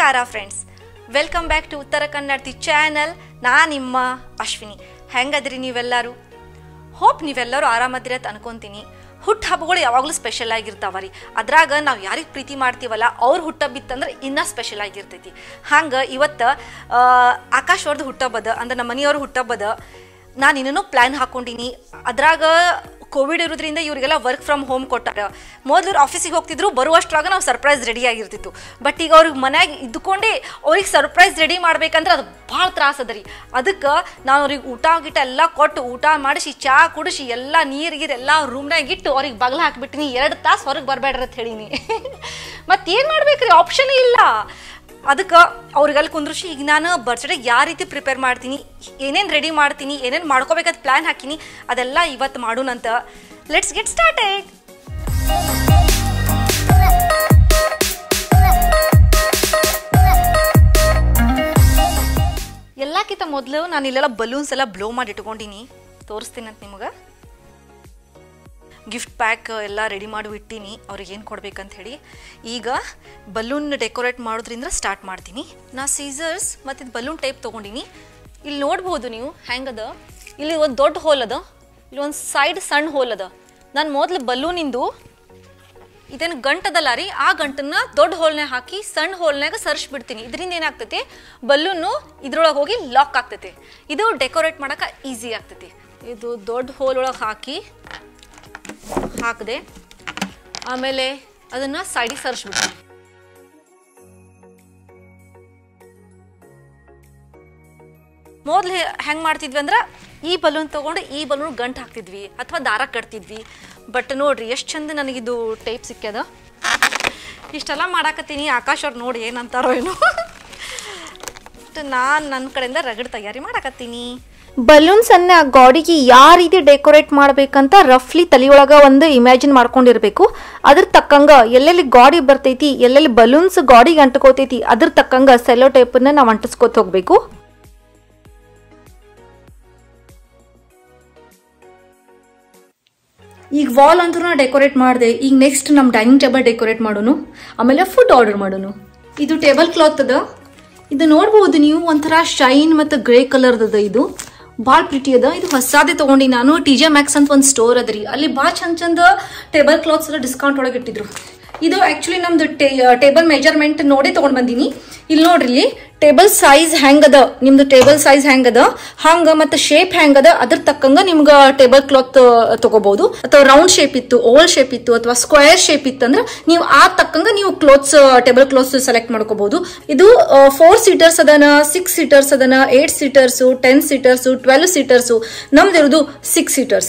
ನಮಸ್ಕಾರ friends welcome back to ಉತ್ತರ ಕನ್ನಡತಿ channel ನಾ ನಿಮ್ಮ ಅಶ್ವಿನಿ ಹೆಂಗದ್ರಿ ನೀವೆಲ್ಲರೂ ಹೋಪ್ ನೀವೆಲ್ಲರೂ ಆರಾಮದಿರ ಅಂತ ಅನ್ಕೊಂತೀನಿ ಹುಟ್ಟು ಹಬ್ಬಗಳು ಯಾವಾಗಲೂ ಸ್ಪೆಷಲ್ ಆಗಿರ್ತಾವ ರೀ ಅದ್ರಾಗ ನಾವು ಯಾರಿಗೆ ಪ್ರೀತಿ ಮಾಡ್ತೀವಲ್ಲ ಅವ್ರ ಹುಟ್ಟಹಬ್ಬ ಇತ್ತಂದ್ರೆ ಇನ್ನೂ ಸ್ಪೆಷಲ್ ಆಗಿರ್ತೈತಿ ಹಂಗೆ ಇವತ್ತು ಆಕಾಶ್ ಅವ್ರದ್ದು ಹುಟ್ಟಹಬ್ಬದ ಅಂದ್ರೆ ನಮ್ಮ ಮನೆಯವ್ರ ಹುಟ್ಟಹಬ್ಬದ ನಾನು ಇನ್ನೂ ಪ್ಲ್ಯಾನ್ ಹಾಕ್ಕೊಂಡಿನಿ ಅದ್ರಾಗ ಕೋವಿಡ್ ಇರೋದ್ರಿಂದ ಇವರಿಗೆಲ್ಲ ವರ್ಕ್ ಫ್ರಮ್ ಹೋಮ್ ಕೊಟ್ಟಾರ ಮೊದಲು ಆಫೀಸಿಗೆ ಹೋಗ್ತಿದ್ರು ಬರುವಷ್ಟ್ರಾಗ ನಾವು ಸರ್ಪ್ರೈಸ್ ರೆಡಿ ಆಗಿರ್ತಿತ್ತು ಬಟ್ ಈಗ ಅವ್ರಿಗೆ ಮನ್ಯಾಗ ಇದ್ಕೊಂಡೇ ಅವ್ರಿಗೆ ಸರ್ಪ್ರೈಸ್ ರೆಡಿ ಮಾಡ್ಬೇಕಂದ್ರೆ ಅದು ಭಾಳ ತ್ರಾಸ ಅದ ರೀ ಅದಕ್ಕೆ ನಾನು ಅವ್ರಿಗೆ ಊಟ ಗೀಟ ಎಲ್ಲ ಕೊಟ್ಟು ಊಟ ಮಾಡಿಸಿ ಚಾ ಕುಡಿಸಿ ಎಲ್ಲ ನೀರು ಗೀರು ಎಲ್ಲ ರೂಮ್ನಾಗ ಇಟ್ಟು ಅವ್ರಿಗೆ ಬಗಲ ಹಾಕ್ಬಿಟ್ಟಿನಿ ಎರಡು ತಾಸು ಹೊರಗೆ ಬರಬೇಡ್ರಿ ಅಂತ ಹೇಳೀನಿ ಮತ್ತೇನು ಮಾಡ್ಬೇಕ್ರಿ ಆಪ್ಷನ್ ಇಲ್ಲ ಅದಕ್ಕೆ ಅವ್ರಿಗೆಲ್ಲ ಕುಂದ್ರಿಸಿ ಈಗ ನಾನು ಬರ್ತ್ಡೇಗೆ ಯಾವ ರೀತಿ ಪ್ರಿಪೇರ್ ಮಾಡ್ತೀನಿ ಏನೇನು ರೆಡಿ ಮಾಡ್ತೀನಿ ಏನೇನು ಮಾಡ್ಕೋಬೇಕಂತ ಪ್ಲ್ಯಾನ್ ಹಾಕಿನಿ ಅದೆಲ್ಲ ಇವತ್ತು ಮಾಡೋಣಂತ ಲೆಟ್ಸ್ ಗೆಟ್ ಸ್ಟಾರ್ಟೆಡ್ ಎಲ್ಲಕ್ಕಿಂತ ಮೊದಲು ನಾನು ಇಲ್ಲೆಲ್ಲ ಬಲೂನ್ಸ್ ಎಲ್ಲ ಬ್ಲೋ ಮಾಡಿ ಇಟ್ಕೊಂಡಿನಿ ತೋರಿಸ್ತೀನಿ ಅಂತ ನಿಮಗೆ ಗಿಫ್ಟ್ ಪ್ಯಾಕ್ ಎಲ್ಲ ರೆಡಿ ಮಾಡಿ ಇಟ್ಟೀನಿ ಅವ್ರಿಗೆ ಏನು ಕೊಡ್ಬೇಕಂತ ಹೇಳಿ ಈಗ ಬಲೂನ್ ಡೆಕೋರೇಟ್ ಮಾಡೋದ್ರಿಂದ ಸ್ಟಾರ್ಟ್ ಮಾಡ್ತೀನಿ ನಾ ಸೀಸರ್ಸ್ ಮತ್ತು ಇದು ಬಲೂನ್ ಟೈಪ್ ತೊಗೊಂಡಿನಿ ಇಲ್ಲಿ ನೋಡ್ಬೋದು ನೀವು ಹೆಂಗದ ಇಲ್ಲಿ ಒಂದು ದೊಡ್ಡ ಹೋಲ್ ಅದ ಇಲ್ಲಿ ಒಂದು ಸೈಡ್ ಸಣ್ಣ ಹೋಲ್ ಅದ ನಾನು ಮೊದಲು ಬಲೂನಿಂದು ಇದೇನು ಗಂಟದಲ್ಲ ರೀ ಆ ಗಂಟನ್ನ ದೊಡ್ಡ ಹೋಲ್ನಾಗ ಹಾಕಿ ಸಣ್ಣ ಹೋಲ್ನಾಗ ಸರ್ಚ್ ಬಿಡ್ತೀನಿ ಇದರಿಂದ ಏನಾಗ್ತೈತಿ ಬಲೂನು ಇದ್ರೊಳಗೆ ಹೋಗಿ ಲಾಕ್ ಆಗ್ತೈತಿ ಇದು ಡೆಕೋರೇಟ್ ಮಾಡಕ್ಕೆ ಈಸಿ ಆಗ್ತೈತಿ ಇದು ದೊಡ್ಡ ಹೋಲ್ ಒಳಗೆ ಹಾಕಿ ಹಾಕಿದೆ ಆಮೇಲೆ ಅದನ್ನ ಸೈಡಿಗೆ ಸರ್ಚ್ಬಿಡ್ತೀನಿ ಮೊದ್ಲು ಹೆಂಗೆ ಮಾಡ್ತಿದ್ವಿ ಅಂದ್ರೆ ಈ ಬಲೂನ್ ತೊಗೊಂಡು ಈ ಬಲೂನ್ ಗಂಟು ಹಾಕ್ತಿದ್ವಿ ಅಥವಾ ದಾರ ಕಟ್ತಿದ್ವಿ ಬಟ್ ನೋಡ್ರಿ ಎಷ್ಟು ಚಂದ ನನಗಿದು ಟೈಪ್ ಸಿಕ್ಕ್ಯದ ಇಷ್ಟೆಲ್ಲ ಮಾಡಾಕತ್ತೀನಿ ಆಕಾಶ್ ಅವ್ರು ನೋಡಿ ಏನಂತಾರೋ ಏನೋ ನಾನು ನನ್ನ ಕಡೆಯಿಂದ ರಗಡ್ ತಯಾರಿ ಮಾಡಾಕತ್ತೀನಿ ಬಲೂನ್ಸ್ ಅನ್ನ ಗಾಡಿಗೆ ಯಾವ ರೀತಿ ಡೆಕೋರೇಟ್ ಮಾಡ್ಬೇಕಂತ ರಫ್ಲಿ ತಲೆಯೊಳಗ ಒಂದು ಇಮ್ಯಾಜಿನ್ ಮಾಡ್ಕೊಂಡಿರ್ಬೇಕು ಅದ್ರ ತಕ್ಕಂಗ ಎಲ್ಲೆಲ್ಲಿ ಗಾಡಿ ಬರ್ತೈತಿ ಎಲ್ಲೆಲ್ಲಿ ಬಲೂನ್ಸ್ ಗಾಡಿಗೆ ಅಂಟ್ಕೋತೈತಿ ಅದ್ರ ತಕ್ಕಂಗ ಸೆಲೋ ಟೇಪನ್ನ ನಾವು ಅಂಟಿಸ್ಕೊತ ಹೋಗ್ಬೇಕು ಈಗ ವಾಲ್ ಅಂತೂ ನಾ ಡೆಕೋರೇಟ್ ಮಾಡಿದೆ ಈಗ ನೆಕ್ಸ್ಟ್ ನಮ್ಮ ಡೈನಿಂಗ್ ಟೇಬಲ್ ಡೆಕೋರೇಟ್ ಮಾಡೋನು ಆಮೇಲೆ ಫುಡ್ ಆರ್ಡರ್ ಮಾಡೋನು ಇದು ಟೇಬಲ್ ಕ್ಲಾತ್ ಅದ ಇದು ನೋಡ್ಬೋದು ನೀವು ಒಂಥರ ಶೈನ್ ಮತ್ತು ಗ್ರೇ ಕಲರ್ದ ಅದ ಇದು ಭಾಳ ಪ್ರಿಟಿ ಅದ ಇದು ಹೊಸಾದೆ ತಗೊಂಡಿ ನಾನು ಟಿ ಜೆ ಮ್ಯಾಕ್ಸ್ ಅಂತ ಒಂದು ಸ್ಟೋರ್ ಅದ ರೀ ಅಲ್ಲಿ ಭಾಳ ಚಂದ ಚಂದ ಟೇಬಲ್ ಕ್ಲಾತ್ಸ್ ಎಲ್ಲ ಡಿಸ್ಕೌಂಟ್ ಒಳಗೆ ಇಟ್ಟಿದ್ರು ಇದು ಆಕ್ಚುಲಿ ನಮ್ದು ಟೇಬಲ್ ಮೆಜರ್ಮೆಂಟ್ ನೋಡಿ ತಗೊಂಡ್ ಬಂದೀನಿ ಇಲ್ಲಿ ನೋಡ್ರಿ ಇಲ್ಲಿ ಟೇಬಲ್ ಸೈಜ್ ಹೆಂಗದ ನಿಮ್ದು ಟೇಬಲ್ ಸೈಜ್ ಹೆಂಗದ ಹಂಗ ಮತ್ತೆ ಶೇಪ್ ಹೆಂಗದ ಅದ್ರ ತಕ್ಕಂಗ ನಿಮ್ಗ ಟೇಬಲ್ ಕ್ಲಾತ್ ತಗೋಬಹುದು ಅಥವಾ ರೌಂಡ್ ಶೇಪ್ ಇತ್ತು ಓವಲ್ ಶೇಪ್ ಇತ್ತು ಅಥವಾ ಸ್ಕ್ವೇರ್ ಶೇಪ್ ಇತ್ತು ಅಂದ್ರೆ ನೀವು ಆ ತಕ್ಕಂಗ ನೀವು ಕ್ಲೋತ್ಸ್ ಟೇಬಲ್ ಕ್ಲಾತ್ಸ್ ಸೆಲೆಕ್ಟ್ ಮಾಡ್ಕೋಬಹುದು ಇದು ಫೋರ್ ಸೀಟರ್ಸ್ ಅದನ ಸಿಕ್ಸ್ ಸೀಟರ್ಸ್ ಅದನ eight seaters ten seaters twelve seaters ನಮ್ದಿರೋದು ಸಿಕ್ಸ್ ಸೀಟರ್ಸ್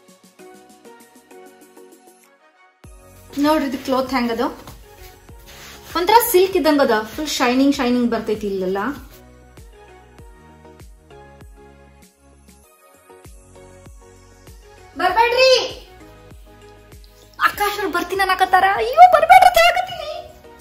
ನೋಡ್ರಿ ಇದು ಕ್ಲೋತ್ ಹೆಂಗದ ಒಂಥರ ಸಿಲ್ಕ್ ಇದ್ದಂಗದ ಫುಲ್ ಶೈನಿಂಗ್ ಶೈನಿಂಗ್ ಬರ್ತೈತಿ ಇಲ್ಲೆಲ್ಲ ಬರ್ಬೇಡ್ರಿ ಆಕಾಶ್ ಅವ್ರು ಬರ್ತೀನಿ ಅನ್ನಕತ್ತಾರ ಅಯ್ಯೋ ಬರ್ಬೇಡ್ರಿ ಅಂತ ಹೇಳಕತ್ತೀನಿ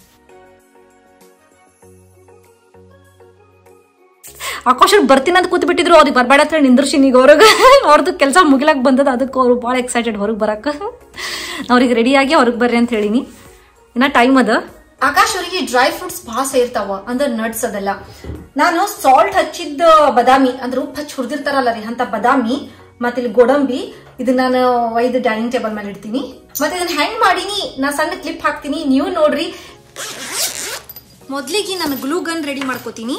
ಆಕಾಶ್ ಅವ್ರು ಬರ್ತೀನಿ ಅಂತ ಕೂತ್ ಬಿಟ್ಟಿದ್ರು ಅವ್ರಿಗೆ ಬರ್ಬೇಡ ಅಂತ ಹೇಳಿ ನಿಂದ್ರಸಿನಿ ಈಗ ಹೊರಗೆ ಅವ್ರದ್ದು ಕೆಲಸ ಮುಗಿಲಕ್ ಬಂದದ ಅದಕ್ಕೆ ಅವರು ಭಾಳ ಎಕ್ಸೈಟೆಡ್ ಹೊರಗೆ ಬರಕ ಅವ್ರಿಗೆ ರೆಡಿಯಾಗಿ ಹೊರಗೆ ಬರ್ರಿ ಅಂತ ಹೇಳಿನಿ ಇನ್ನ ಟೈಮ್ ಅದ ಆಕಾಶ್ ಅವರಿಗೆ ಡ್ರೈ ಫ್ರೂಟ್ಸ್ ಭಾಳ ಸೇರ್ತಾವ ಅಂದ್ರೆ ನಟ್ಸ್ ಅದೆಲ್ಲ ನಾನು ಸಾಲ್ಟ್ ಹಚ್ಚಿದ್ದ ಬದಾಮಿ ಅಂದ್ರೆ ಉಪ್ಪು ಹಚ್ಚಿ ಹುರಿದಿರ್ತಾರಲ್ಲ ರೀ ಅಂತ ಬದಾಮಿ ಮತ್ತೆ ಇಲ್ಲಿ ಗೋಡಂಬಿ ಇದನ್ನ ನಾನು ಒಯ್ದು ಡೈನಿಂಗ್ ಟೇಬಲ್ ಮೇಲೆ ಇಡ್ತೀನಿ ಮತ್ತೆ ಇದನ್ನ ಹೆಂಗ್ ಮಾಡೀನಿ ನಾ ಸಣ್ಣ ಕ್ಲಿಪ್ ಹಾಕ್ತೀನಿ ನೀವು ನೋಡ್ರಿ ಮೊದ್ಲಿಗೆ ನಾನು ಗ್ಲೂ ಗನ್ ರೆಡಿ ಮಾಡ್ಕೋತೀನಿ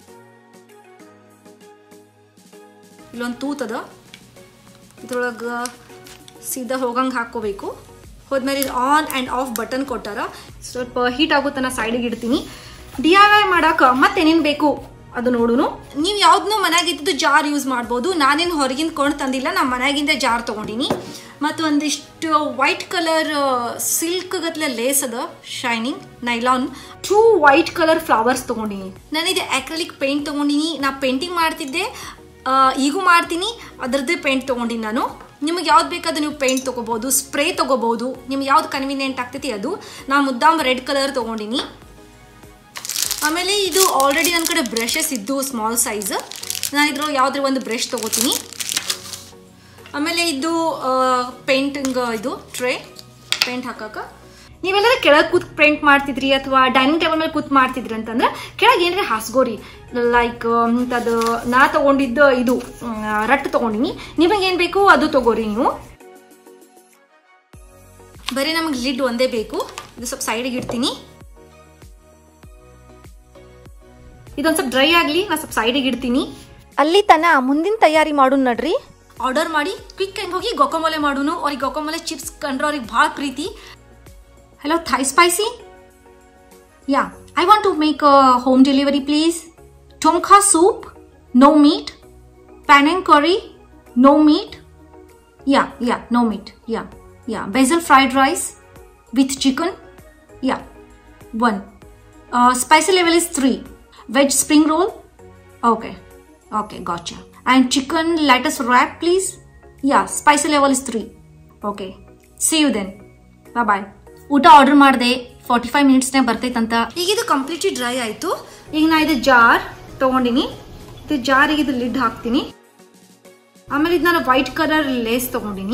ಇಲ್ಲೊಂದು ತೂತದ ಇದ್ರೊಳಗೆ ಸೀದಾ ಹೋಗಂಗೆ ಹಾಕ್ಕೋಬೇಕು ಹೋದ್ಮೇಲೆ ಇದು ಆನ್ ಆ್ಯಂಡ್ ಆಫ್ ಬಟನ್ ಕೊಟ್ಟಾರ ಸ್ವಲ್ಪ ಹೀಟ್ ಆಗುತ್ತನ ಸೈಡಿಗೆ ಇಡ್ತೀನಿ ಡಿ ಐ ವೈ ಮಾಡಕ್ಕೆ ಮತ್ತೇನೇನು ಬೇಕು ಅದು ನೋಡುನು ನೀವು ಯಾವ್ದನ್ನೂ ಮನ್ಯಾಗ ಇದ್ದಿದ್ದು ಜಾರ್ ಯೂಸ್ ಮಾಡ್ಬೋದು ನಾನೇನು ಹೊರಗಿಂದ ಕೊಂಡು ತಂದಿಲ್ಲ ನಮ್ಮ ಮನ್ಯಾಗಿಂದ ಜಾರ್ ತೊಗೊಂಡಿನಿ ಮತ್ತು ಒಂದಿಷ್ಟು ವೈಟ್ ಕಲರ್ ಸಿಲ್ಕ್ ಗತ್ಲೆ ಲೇಸ್ ಅದ shining nylon two white colour flowers ತೊಗೊಂಡಿನಿ ನಾನಿದು ಆಕ್ರಲಿಕ್ ಪೇಂಟ್ ತೊಗೊಂಡಿನಿ ನಾ ಪೇಂಟಿಂಗ್ ಮಾಡ್ತಿದ್ದೆ ಆ, ಈಗೂ ಮಾಡ್ತೀನಿ ಅದರದ್ದೇ ಪೇಂಟ್ ತೊಗೊಂಡಿನಿ ನಾನು ನಿಮಗೆ ಯಾವ್ದು ಬೇಕಾದ್ರೆ ನೀವು ಪೇಂಟ್ ತೊಗೋಬೋದು ಸ್ಪ್ರೇ ತೊಗೋಬೋದು ನಿಮ್ಗೆ ಯಾವ್ದು ಕನ್ವೀನಿಯೆಂಟ್ ಆಗ್ತೈತಿ ಅದು ನಾ ಮುದ್ದಾಮ್ ರೆಡ್ ಕಲರ್ ತೊಗೊಂಡಿನಿ ಆಮೇಲೆ ಇದು ಆಲ್ರೆಡಿ ನನ್ನ ಕಡೆ ಬ್ರಷಸ್ ಇದ್ದು ಸ್ಮಾಲ್ ಸೈಜ್ ನಾನು ಇದ್ರೊಳಗೆ ಯಾವುದ್ರ ಒಂದು ಬ್ರಷ್ ತೊಗೋತೀನಿ ಆಮೇಲೆ ಇದು ಪೇಂಟಿಂಗ್ ಇದು ಟ್ರೇ ಪೇಂಟ್ ಹಾಕಕ್ಕೆ ನೀವೆಲ್ಲರೂ ಕೆಳಗೆ ಕೂತ್ ಪ್ರಿಂಟ್ ಮಾಡ್ತಿದ್ರಿ ಅಥವಾ ಡೈನಿಂಗ್ ಟೇಬಲ್ ಮೇಲೆ ಕೂತ್ ಮಾಡ್ತಿದ್ರಿ ಅಂತಂದ್ರೆ ಕೆಳಗೆ ಏನ್ರಿ ಹಾಸ್ಗೋರಿ ಲೈಕ್ ಅದು ನಾ ತಗೊಂಡಿದ್ದು ಇದು ಮ್, ರಟ್ಟು ತಗೊಂಡಿನಿ ನಿಮಗೆ ಏನ್ ಬೇಕು ಅದು ತಗೋರಿ ನೀವು ಬರೀ ನಮಗೆ ಲಿಡ್ ಒಂದೇ ಬೇಕು ಇದು ಸ್ವಲ್ಪ ಸೈಡಿಗೆ ಇಡ್ತೀನಿ ಇದೊಂದು ಸ್ವಲ್ಪ ಡ್ರೈ ಆಗಲಿ ನಾ ಸ್ವಲ್ಪ ಸೈಡಿಗೆ ಇಡ್ತೀನಿ ಅಲ್ಲಿ ತನ ಮುಂದಿನ ತಯಾರಿ ಮಾಡು ನಡ್ರಿ ಆರ್ಡರ್ ಮಾಡಿ ಕ್ವಿಕ್ ಆಗಿ ಹೋಗಿ ಗೊಕೊಮೊಲೆ ಮಾಡುನು ಅವ್ರಿಗೆ ಗೊಕೊಮೊಲೆ ಚಿಪ್ಸ್ ಕಂಡ್ರೆ ಅವ್ರಿಗೆ ಭಾಳ ಪ್ರೀತಿ hello Thai spicy yeah I want to make home delivery please tom kha soup no meat panang curry no meat yeah yeah no meat yeah yeah basil fried rice with chicken yeah one spicy level is three veg spring roll okay okay gotcha and chicken lettuce wrap please yeah spicy level is three okay see you then bye bye ಊಟ order ಮಾಡಿದೆ forty five ಮಿನಿಟ್ಸ್ನೇ ಬರ್ತೈತಂತ ಈಗ ಇದು completely dry ಆಯಿತು ಈಗ ನಾ ಇದು jar ತೊಗೊಂಡಿನಿ ಇದು ಜಾರಿಗೆ ಇದು ಲಿಡ್ ಹಾಕ್ತೀನಿ ಆಮೇಲೆ ಇದು ನಾನು ವೈಟ್ ಕಲರ್ ಲೇಸ್ ತೊಗೊಂಡಿನಿ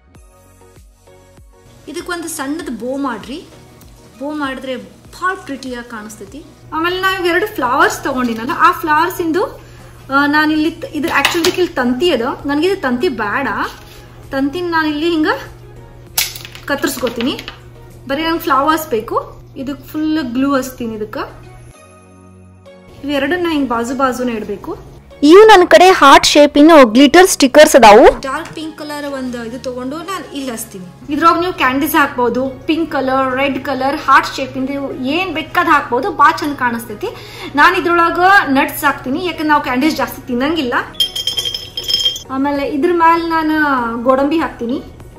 ಇದಕ್ಕೊಂದು ಸಣ್ಣದು ಬೋ ಮಾಡ್ರಿ ಬೋ ಮಾಡಿದ್ರೆ ಭಾಳ ಪ್ರಿಟಿಯಾಗಿ ಕಾಣಿಸ್ತೈತಿ ಆಮೇಲೆ ನಾವು ಎರಡು ಫ್ಲವರ್ಸ್ ತೊಗೊಂಡಿನಲ್ಲ ಆ ಫ್ಲವರ್ಸ್ ಇಂದು ನಾನಿಲ್ಲಿ ತ- ಇದು ಆ್ಯಕ್ಚುಲಿ ಇಲ್ಲಿ ತಂತಿ ಅದ ನನಗಿದು ತಂತಿ ಬೇಡ ತಂತಿನ ನಾನಿಲ್ಲಿ ಹಿಂಗೆ ಕತ್ತರಿಸ್ಕೊತೀನಿ ಬರೀ ನಂಗೆ ಫ್ಲವರ್ಸ್ ಬೇಕು ಇದಕ್ಕೆ ಫುಲ್ ಗ್ಲೂ ಹಚ್ತೀನಿ ಇದಕ್ಕೆ ಇವೆರಡನ್ನ ಹಿಂಗೆ ಬಾಜು ಬಾಜುನ ಇಡಬೇಕು ಇವು ನನ್ನ ಕಡೆ ಹಾರ್ಟ್ ಶೇಪಿನ ಗ್ಲಿಟರ್ ಸ್ಟಿಕ್ಕರ್ಸ್ ಅದಾವು ಡಾರ್ಕ್ ಪಿಂಕ್ ಕಲರ್ ಒಂದು ಇದು ತಗೊಂಡು ನಾನು ಇಲ್ಲಿ ಹಚ್ತೀನಿ ಇದ್ರೊಳಗೆ ನೀವು ಕ್ಯಾಂಡೀಸ್ ಹಾಕ್ಬೋದು pink colour red colour heart shape ಇಂದ ಇವು ಏನ್ ಬೇಕಾದ್ ಹಾಕ್ಬೋದು ಭಾಳ ಚಂದ ಕಾಣಿಸ್ತೈತಿ ನಾನು ಇದ್ರೊಳಗ ನಟ್ಸ್ ಹಾಕ್ತೀನಿ ಯಾಕಂದ್ರೆ ನಾವು ಕ್ಯಾಂಡೀಸ್ ಜಾಸ್ತಿ ತಿನ್ನಂಗಿಲ್ಲ ಆಮೇಲೆ ಇದ್ರ ಮೇಲೆ ನಾನು ಗೋಡಂಬಿ ಹಾಕ್ತೀನಿ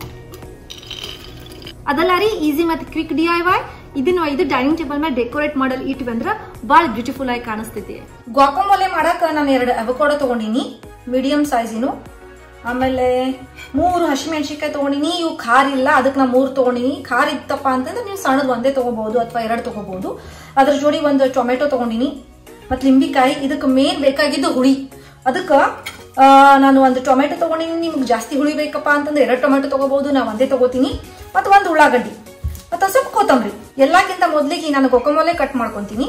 ಅದಲ್ಲ ರೀ ಈಸಿ ಮತ್ತೆ ಕ್ವಿಕ್ ಡಿ ಐ ವೈ ಇದನ್ನ ಇದು ಡೈನಿಂಗ್ ಟೇಬಲ್ ಮೇಲೆ ಡೆಕೋರೇಟ್ ಮಾಡಲ್ ಇಟ್ವಿ ಅಂದ್ರೆ ಭಾಳ ಬ್ಯೂಟಿಫುಲ್ ಆಗಿ ಕಾಣಿಸ್ತೈತಿ ಗ್ವಾಕಮೊಲೆ ಮಾಡಕ್ ನಾನು ಎರಡು ಅವಕೋಡೋ ತಗೊಂಡಿನಿ ಮೀಡಿಯಂ ಸೈಜಿನು ಆಮೇಲೆ ಮೂರು ಹಸಿಮೆಣಸಿನ್ಕಾಯಿ ತಗೊಂಡಿನಿ ಇವು ಖಾರ ಇಲ್ಲ ಅದಕ್ಕೆ ನಾ ಮೂರು ತಗೊಂಡಿನಿ ಖಾರ ಇತ್ತಪ್ಪ ಅಂತಂದ್ರೆ ನೀವು ಸಣ್ಣದು ಒಂದೇ ತಗೋಬಹುದು ಅಥವಾ ಎರಡು ತಗೋಬಹುದು ಅದ್ರ ಜೋಡಿ ಒಂದು ಟೊಮೆಟೊ ತಗೊಂಡಿನಿ ಮತ್ತು ಲಿಂಬಿಕಾಯಿ ಇದಕ್ಕೆ ಮೇನ್ ಬೇಕಾಗಿದ್ದು ಹುಳಿ ಅದಕ್ಕೆ ನಾನು ಒಂದು ಟೊಮೆಟೊ ತಗೊಂಡಿನಿ ನಿಮ್ಗೆ ಜಾಸ್ತಿ ಹುಳಿ ಬೇಕಪ್ಪ ಅಂತಂದ್ರೆ ಎರಡು ಟೊಮೆಟೊ ತಗೋಬಹುದು ನಾ ಒಂದೇ ತಗೋತೀನಿ ಮತ್ತು ಒಂದು ಉಳ್ಳಾಗಡ್ಡಿ ಮತ್ತು ಸ್ವಲ್ಪ ಕೊತ್ತಂಬರಿ ಎಲ್ಲಕ್ಕಿಂತ ಮೊದಲಿಗೆ ನಾನು ಕೊಕೊಮೊಲೆ ಕಟ್ ಮಾಡ್ಕೊತೀನಿ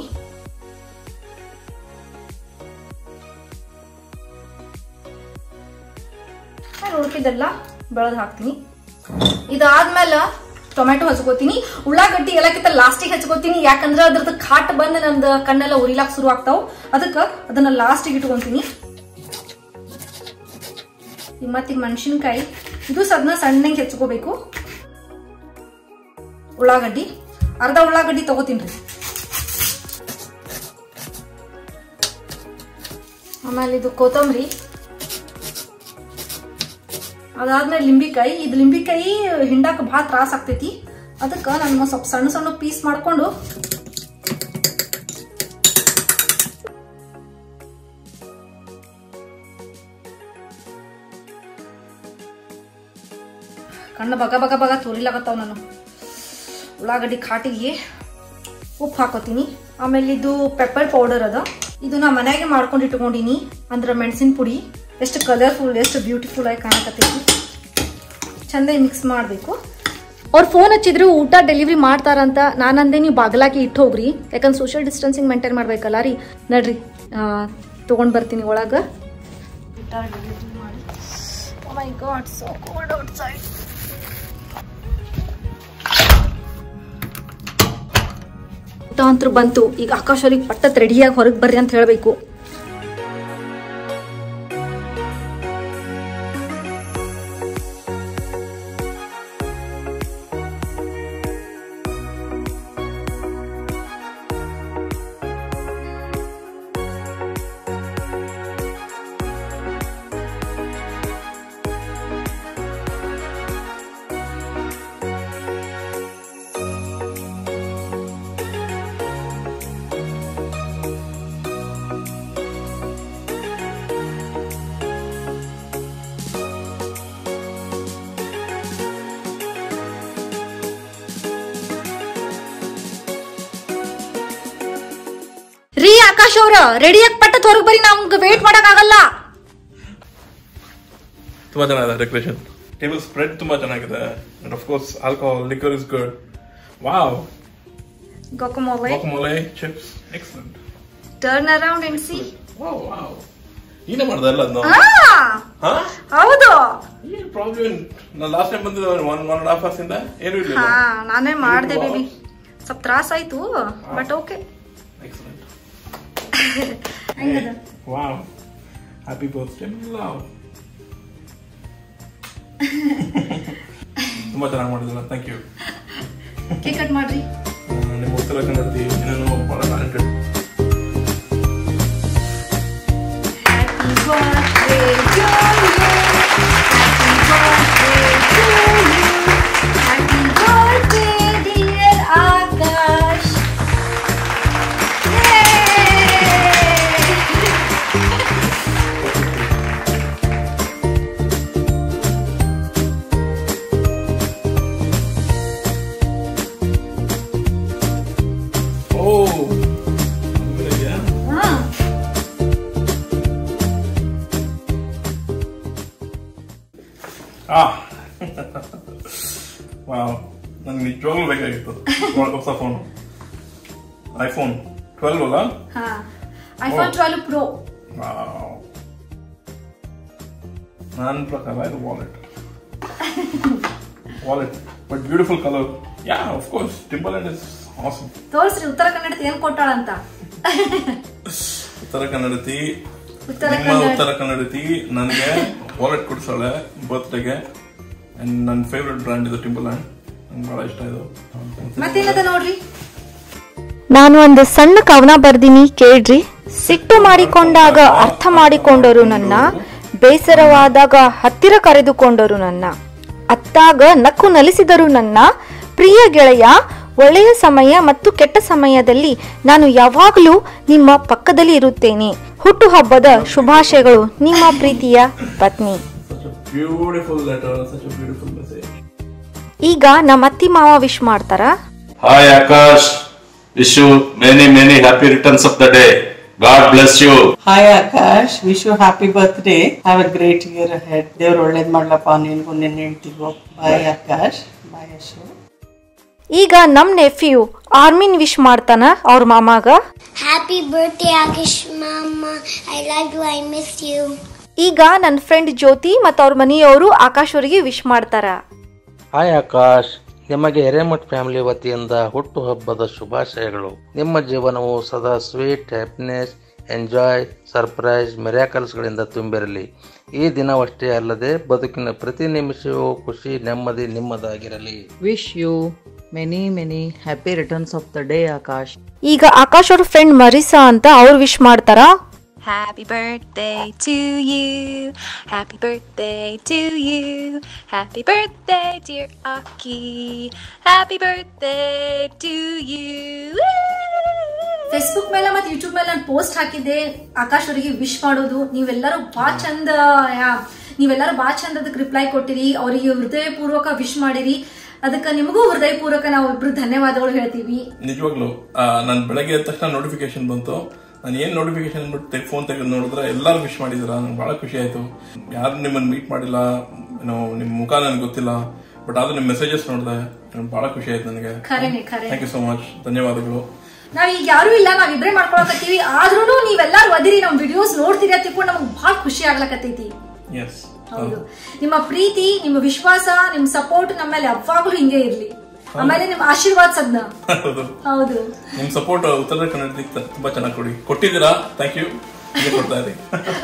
ನಾನು ಉಳ್ಕಿದ್ದೆಲ್ಲ ಬೆಳೆದು ಹಾಕ್ತೀನಿ ಇದಾದ್ಮೇಲೆ ಟೊಮೆಟೊ ಹಚ್ಕೋತೀನಿ ಉಳ್ಳಾಗಡ್ಡಿ ಎಲ್ಲಕ್ಕಿಂತ ಲಾಸ್ಟಿಗೆ ಹಚ್ಕೋತೀನಿ ಯಾಕಂದ್ರೆ ಅದ್ರದ್ದು ಖಾಟ್ ಬಂದು ನಂದು ಕಣ್ಣೆಲ್ಲ ಉರಿಲಾಕ್ ಶುರು ಆಗ್ತಾವ ಅದಕ್ಕೆ ಅದನ್ನ ಲಾಸ್ಟಿಗೆ ಇಟ್ಕೊಂತೀನಿ ಮತ್ತೀಗ ಮೆಣಸಿನ್ಕಾಯಿ ಇದು ಸದ್ನ ಸಣ್ಣಗೆ ಹೆಚ್ಕೋಬೇಕು ಉಳ್ಳಾಗಡ್ಡಿ ಅರ್ಧ ಉಳ್ಳಾಗಡ್ಡಿ ತಗೋತೀನಿ ಆಮೇಲೆ ಇದು ಕೊತ್ತಂಬರಿ ಅದಾದ್ಮೇಲೆ ಲಿಂಬಿಕಾಯಿ ಇದು ಲಿಂಬಿಕಾಯಿ ಹಿಂಡಾಕ ಭಾಳ ತ್ರಾಸ ಆಗ್ತೈತಿ ಅದಕ್ಕೆ ನಾನು ಸ್ವಲ್ಪ ಸಣ್ಣ ಸಣ್ಣ ಪೀಸ್ ಮಾಡ್ಕೊಂಡು ಕಣ್ಣು ಬಗ ಬಗ ಬಗ ತುರಿಲಾಗತ್ತಾವ ನಾನು ಉಳ್ಳಾಗಡ್ಡಿ ಖಾಟಿಗೆ ಉಪ್ಪು ಹಾಕೋತೀನಿ ಆಮೇಲೆ ಇದು ಪೆಪ್ಪರ್ ಪೌಡರ್ ಅದ ಇದು ನಾ ಮನೆಯಾಗೆ ಮಾಡ್ಕೊಂಡು ಇಟ್ಕೊಂಡಿನಿ ಅಂದ್ರೆ ಮೆಣಸಿನ ಪುಡಿ ಎಷ್ಟು ಕಲರ್ಫುಲ್ ಎಷ್ಟು ಬ್ಯೂಟಿಫುಲ್ ಆಗಿ ಕಾಣಕತ್ತೈತಿ ಚಂದಾಗಿ ಮಿಕ್ಸ್ ಮಾಡಬೇಕು ಅವ್ರು ಫೋನ್ ಹಚ್ಚಿದ್ರು ಊಟ ಡೆಲಿವರಿ ಮಾಡ್ತಾರಂತ ನಾನಂದೆ ನೀವು ಬಾಗ್ಲಾಕಿ ಇಟ್ಟು ಹೋಗ್ರಿ ಯಾಕಂದ್ರೆ ಸೋಷಿಯಲ್ ಡಿಸ್ಟೆನ್ಸಿಂಗ್ ಮೇಂಟೈನ್ ಮಾಡ್ಬೇಕಲ್ಲ ರೀ ನಡ್ರಿ ತೊಗೊಂಡು ಬರ್ತೀನಿ ಒಳಗೆ ಊಟ ಡೆಲಿವರಿ ಮಾಡಿ my God so cold outside ಊಟ ಅಂತೂ ಬಂತು ಈಗ ಆಕಾಶ್ ಅವ್ರಿಗೆ ಪಟ್ಟತ್ ರೆಡಿಯಾಗಿ ಹೊರಗೆ ಬರ್ರಿ ಅಂತ ಹೇಳಬೇಕು ರೀ ಆಕಾಶ್ ಅವ್ರ ರೆಡಿಯಾಗಿ ಪಟ್ಟತ್ ಹೊರಗೆ ಬರ್ರಿ ನಮ್ಗೆ ವೇಟ್ ಮಾಡಕ್ ಆಗಲ್ಲ ತುಂಬಾ ಚೆನ್ನಾಗಿದೆ ಡೆಕೋರೇಷನ್ ಟೇಬಲ್ ಸ್ಪ್ರೆಡ್ ತುಂಬಾ ಚೆನ್ನಾಗಿದೆ and of course alcohol liquor is good Wow. Guacamole. Guacamole, chips. Excellent. Turn around and see. Wow, wow. ನೀನೇ ಮಾಡ್ದೆ ಎಲ್ಲ ಅದನ್ನ ಆ, ಹಾ ಹೌದು ಏನು ಪ್ರಾಬ್ಲಮ್ ನಾನು ಲಾಸ್ಟ್ ಟೈಮ್ ಬಂದಿದ್ದೆ one one and half hours ಇಂದ ಏನು ಇರಲಿಲ್ಲ ಹಾ ನಾನೇ ಮಾಡ್ದೆ ಬೇಬಿ ಸ್ವಲ್ಪ ತ್ರಾಸ ಆಯ್ತು ಬಟ್ ಓಕೆ ಎಕ್ಸಲೆಂಟ್ ಹೆಂಗದ ವಾವ್ ಹ್ಯಾಪಿ ಬರ್ತ್ಡೇ ಲವ್ ತುಂಬಾ ಚೆನ್ನಾಗಿ ಮಾಡಿದ್ರಲ್ಲ ಥ್ಯಾಂಕ್ ಯು ಕೇಕ್ ಕಟ್ ಮಾಡ್ರಿ ನಿಮ್ಮ ಉತ್ತರ ಕನ್ನಡತಿ ಇನ್ನೇನು ಭಾಳ talented Happy birthday to you. Happy birthday, dear Akash. Yay! ಓ ಇದೆಯಾ ಹ್ಮ್. ಆ ವಾವ್ ನನಗೆ ನಿಜವಾಗ್ಲೂ ಬೇಕಾಗಿತ್ತು ಹೊಸ ಫೋನು ಐಫೋನ್ ಟ್ವೆಲ್ವ್ ಅಲ್ಲ ಹಾ ಐಫೋನ್ ಟ್ವೆಲ್ ಪ್ರೋ ವಾವ್ ನನ್ನ ಪ್ರಕಾರ ಇದು wallet wallet but beautiful colour yeah of course Timber and is awesome ತೋರಿಸ್ರಿ ಉತ್ತರ ಕನ್ನಡದ ಏನ್ ಕೊಟ್ಟಾಳಂತ ಉತ್ತರ ಕನ್ನಡತಿ ಉತ್ತರ ನಿಮ್ಮ ಕನ್ನಡ ಉತ್ತರ ಕನ್ನಡತಿ ನನಗೆ ವಾಲೆಟ್ ಕೊಡ್ಸಾಳೆ ಬರ್ತ್ಡೇಗೆ ಅಂಡ್ ನನ್ನ ಫೇವ್ರೆಟ್ ಬ್ರ್ಯಾಂಡ್ ಇದು ಟಿಂಬಲ್ ಲ್ಯಾಂಡ್ ನಂಗೆ ಬಹಳ ಇಷ್ಟ ಇದು ಮತ್ತೇನದ ನೋಡ್ರಿ ನಾನು ಒಂದು ಸಣ್ಣ ಕವನ ಬರ್ದಿನಿ ಕೇಳ್ರಿ ಸಿಟ್ಟು ಮಾಡಿಕೊಂಡಾಗ ಅರ್ಥ ಮಾಡಿಕೊಂಡರು ನನ್ನ ಬೇಸರವಾದಾಗ ಹತ್ತಿರ ಕರೆದುಕೊಂಡರು ನನ್ನ ಅತ್ತಾಗ ನಕ್ಕು ನಲಿಸಿದರು ನನ್ನ ಪ್ರಿಯ ಗೆಳೆಯ ಒಳ್ಳೆಯ ಸಮಯ ಮತ್ತು ಕೆಟ್ಟ ಸಮಯದಲ್ಲಿ ನಾನು ಯಾವಾಗಲೂ ನಿಮ್ಮ ಪಕ್ಕದಲ್ಲಿ ಇರುತ್ತೇನೆ ಹುಟ್ಟುಹಬ್ಬದ ಶುಭಾಶಯಗಳು ನಿಮ್ಮ ಪ್ರೀತಿಯ ಪತ್ನಿ such a beautiful letter such a beautiful message ಈಗ ನಮ್ಮ ಅತ್ತಿ ಮಾವ ವಿಶ್ ಮಾಡ್ತಾರ Hi Akash, wish you many many happy returns of the day. God bless you. Hi Akash wish you happy birthday have a great year ಹೆಡ್ ದೇವ್ರು ಒಳ್ಳೇದ್ ಮಾಡ್ಲಪ್ಪ ನಿನ್ಗೂ ನಿನ್ನ ಹೆಂಡ್ತಿಗೂ ಬಾಯ್ ಆಕಾಶ್ ಬಾಯ್ ಅಶು ಈಗ ನಮ್ ನೆಫ್ಯೂ ಆರ್ಮಿನ್ ವಿಶ್ ಮಾಡ್ತಾನ ಅವ್ರ ಮಾಮಾಗ Happy birthday, Akish Mama. I love you. I miss you. ಈಗ ನನ್ನ ಫ್ರೆಂಡ್ ಜ್ಯೋತಿ ಮತ್ತು ಅವ್ರ ಮನೆಯವರು ಆಕಾಶ್ ಅವರಿಗೆ ವಿಶ್ ಮಾಡ್ತಾರ ಹಾಯ್ ಆಕಾಶ್ ನಿಮಗೆ ಹಿರೇಮಠ್ ಫ್ಯಾಮಿಲಿ ವತಿಯಿಂದ ಹುಟ್ಟುಹಬ್ಬದ ಶುಭಾಶಯಗಳು ನಿಮ್ಮ ಜೀವನವು ಸದಾ ಸ್ವೀಟ್ ಹ್ಯಾಪಿನೆಸ್ ಎಂಜಾಯ್ ಸರ್ಪ್ರೈಸ್ ಮೆರ್ಯಾಕಲ್ಸ್ಗಳಿಂದ ತುಂಬಿರಲಿ ಈ ದಿನವಷ್ಟೇ ಅಲ್ಲದೆ ಬದುಕಿನ ಪ್ರತಿ ನಿಮಿಷವೂ ಖುಷಿ ನೆಮ್ಮದಿ ನಿಮ್ಮದಾಗಿರಲಿ Wish you many, many happy returns of the day, Akash. ಈಗ ಆಕಾಶ್ ಅವ್ರ ಫ್ರೆಂಡ್ ಮರಿಸಾ ಅಂತ ಅವ್ರು ವಿಶ್ ಮಾಡ್ತಾರ Happy birthday to you. Happy birthday to you. Happy birthday, dear Aki. Happy birthday to you. Facebook ಮೇಲೆ ಮತ್ತೆ ಯೂಟ್ಯೂಬ್ ಮೇಲೆ ನಾನು ಪೋಸ್ಟ್ ಹಾಕಿದ್ದೆ ಆಕಾಶ್ ಅವರಿಗೆ ವಿಶ್ ಮಾಡೋದು ನೀವೆಲ್ಲರೂ ಬಾ ಚಂದ ಯಾ- ನೀವೆಲ್ಲರೂ ಬಾ ಚಂದ ಅದಕ್ಕೆ ರಿಪ್ಲೈ ಕೊಟ್ಟಿರಿ ಅವರಿಗೆ ಹೃದಯ ಪೂರ್ವಕ ವಿಶ್ ಮಾಡಿರಿ ಅದಕ್ಕೆ ನಿಮಗೂ ಹೃದಯ ಪೂರ್ವಕ ನಾವು ಇಬ್ರು ಧನ್ಯವಾದಗಳು ಹೇಳ್ತೀವಿ ನಿಜವಾಗ್ಲು ನಾನು ಬೆಳಗ್ಗೆ ಎದ್ದ ತಕ್ಷಣ ನೋಟಿಫಿಕೇಶನ್ ಬಂತು ನಾನು ಏನ್ ನೋಟಿಫಿಕೇಶನ್ ಅಂದ್ಬಿಟ್ಟು ಫೋನ್ ತೆಗೆದು ನೋಡಿದ್ರೆ ಎಲ್ಲರೂ ವಿಶ್ ಮಾಡಿದ್ರ ನಂಗೆ ಬಹಳ ಖುಷಿ ಆಯ್ತು ಯಾರು ನಿಮ್ಮನ್ನ ಮೀಟ್ ಮಾಡಿಲ್ಲ ಏನೋ ನಿಮ್ ಮುಖ ನನಗೆ ಗೊತ್ತಿಲ್ಲ ಬಟ್ ಆದ್ರೂ ನಿಮ್ ಮೆಸೇಜಸ್ ನೋಡಿದೆ ಬಹಳ ಖುಷಿ ಆಯ್ತು ನನಗೆ ಖರೇನೆ ಖರೆ ಥ್ಯಾಂಕ್ ಯು ಸೋ ಮಚ್ ಧನ್ಯವಾದಗಳು ನಾವ್ ಈಗ ಯಾರು ಇಲ್ಲ ನಾವ್ ಇಬ್ರೇ ಮಾಡ್ಕೊಳಕತ್ತೀವಿ ಆದ್ರೂ ನೀವೆಲ್ಲಾರು ಒದಿರಿ ನಮ್ ವಿಡಿಯೋಸ್ ನೋಡ್ತೀರಿ ಅಂತ ತಿಳ್ಕೊಂಡು ನಮಗ್ ಬಹಳ ಖುಷಿ ಆಗ್ಲಕತ್ತೈತಿ ಎಸ್ ಹೌದು ನಿಮ್ಮ ಪ್ರೀತಿ ನಿಮ್ಮ ವಿಶ್ವಾಸ ನಿಮ್ ಸಪೋರ್ಟ್ ನಮ್ಮ ಮೇಲೆ ಯಾವಾಗ್ಲೂ ಹಿಂಗೆ ಇರ್ಲಿ ಆಮೇಲೆ ನಿಮ್ ಆಶೀರ್ವಾದ ಸದ್ನ ಹೌದು ಹೌದು ನಿಮ್ ಸಪೋರ್ಟ್ ಉತ್ತರ ಕನ್ನಡಕ್ಕೆ ತುಂಬಾ ಚೆನ್ನಾಗಿ ಕೊಡಿ ಕೊಟ್ಟಿದ್ದೀರಾ ಥ್ಯಾಂಕ್ ಯು ಕೊಡ್ತಾ ಇರಿ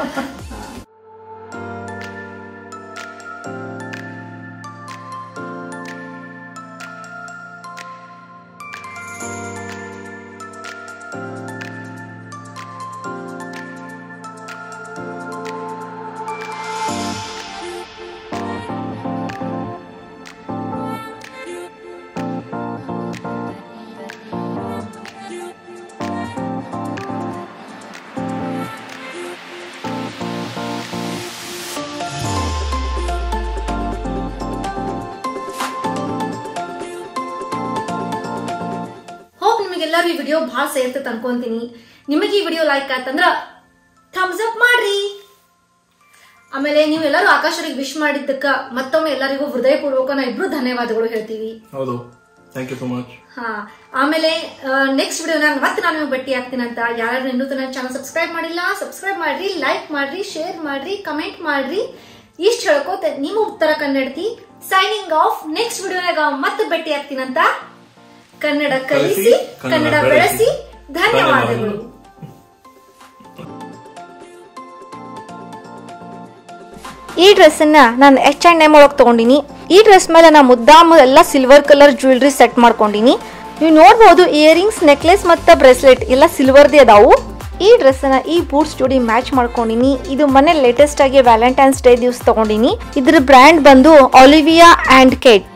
ಹೋಪ್ ನಿಮಗೆಲ್ಲರೂ ಈ ವಿಡಿಯೋ ಭಾಳ ಸೇರ್ತೈತೆ ಅನ್ಕೊಂತೀನಿ ನಿಮಗೆ ಈ ವಿಡಿಯೋ ಲೈಕ್ ಆಯ್ತಂದ್ರ ಥಮ್ಸ್ ಅಪ್ ಮಾಡ್ರಿ ಆಮೇಲೆ ನೀವೆಲ್ಲರೂ ಆಕಾಶರಿಗೆ ವಿಶ್ ಮಾಡಿದ್ದಕ್ಕ ಮತ್ತೊಮ್ಮೆ ಎಲ್ಲರಿಗೂ ಹೃದಯಪೂರ್ವಕ ನಾ ಇಬ್ರು ಧನ್ಯವಾದಗಳು ಹೇಳ್ತೀವಿ ಹೌದು ಥ್ಯಾಂಕ್ ಯು ಸೊ ಮಚ್ ಹಾ ಆಮೇಲೆ ನೆಕ್ಸ್ಟ್ ವಿಡಿಯೋನಾಗ ಮತ್ತೆ ನಾನು ನಿಮಗೆ ಭೇಟಿ ಆಗ್ತೀನಂತ ಯಾರು ಇನ್ನೂ ನನ್ನ ಚಾನಲ್ ಸಬ್ಸ್ಕ್ರೈಬ್ ಮಾಡಿಲ್ಲ ಸಬ್ಸ್ಕ್ರೈಬ್ ಮಾಡ್ರಿ ಲೈಕ್ ಮಾಡ್ರಿ ಶೇರ್ ಮಾಡ್ರಿ ಕಮೆಂಟ್ ಮಾಡ್ರಿ ಇಷ್ಟು ಹೇಳ್ಕೋತ ನಿಮ್ಮ ಉತ್ತರ ಕನ್ನಡತಿ ಸೈನಿಂಗ್ ಆಫ್ ನೆಕ್ಸ್ಟ್ ವಿಡಿಯೋನಾಗ ಮತ್ತೆ ಭೇಟಿ ಆಗ್ತೀನಂತ ಕನ್ನಡ ಕಲಿಸಿ ಕನ್ನಡ ಬೆಳೆಸಿ ಧನ್ಯವಾದಗಳು ಈ ಡ್ರೆಸ್ಸನ್ನ ನಾನು ಎಚ್ ಆ್ಯಂಡ್ ಎಮ್ ಒಳಗೆ ತೊಗೊಂಡಿನಿ ಈ ಡ್ರೆಸ್ ಮೇಲೆ ನಾ ಮುದ್ದಾಮ ಎಲ್ಲ ಸಿಲ್ವರ್ ಕಲರ್ ಜ್ಯುವೆಲ್ರಿ ಸೆಟ್ ಮಾಡ್ಕೊಂಡಿನಿ ನೀವು ನೋಡ್ಬೋದು ಇಯರಿಂಗ್ಸ್ ನೆಕ್ಲೆಸ್ ಮತ್ತು ಬ್ರೇಸ್ಲೆಟ್ ಎಲ್ಲ ಸಿಲ್ವರ್ದೇ ಅದಾವು ಈ ಡ್ರೆಸ್ಸನ್ನ ಈ ಬೂಟ್ಸ್ ಜೋಡಿ ಮ್ಯಾಚ್ ಮಾಡ್ಕೊಂಡಿನಿ ಇದು ಮನೆ ಲೇಟೆಸ್ಟ್ ಆಗಿ ವ್ಯಾಲೆಂಟೈನ್ಸ್ ಡೇ ದಿವಸ ತಗೊಂಡಿನಿ ಇದ್ರ ಬ್ರ್ಯಾಂಡ್ ಬಂದು ಆಲಿವಿಯಾ ಆ್ಯಂಡ್ ಕೇಟ್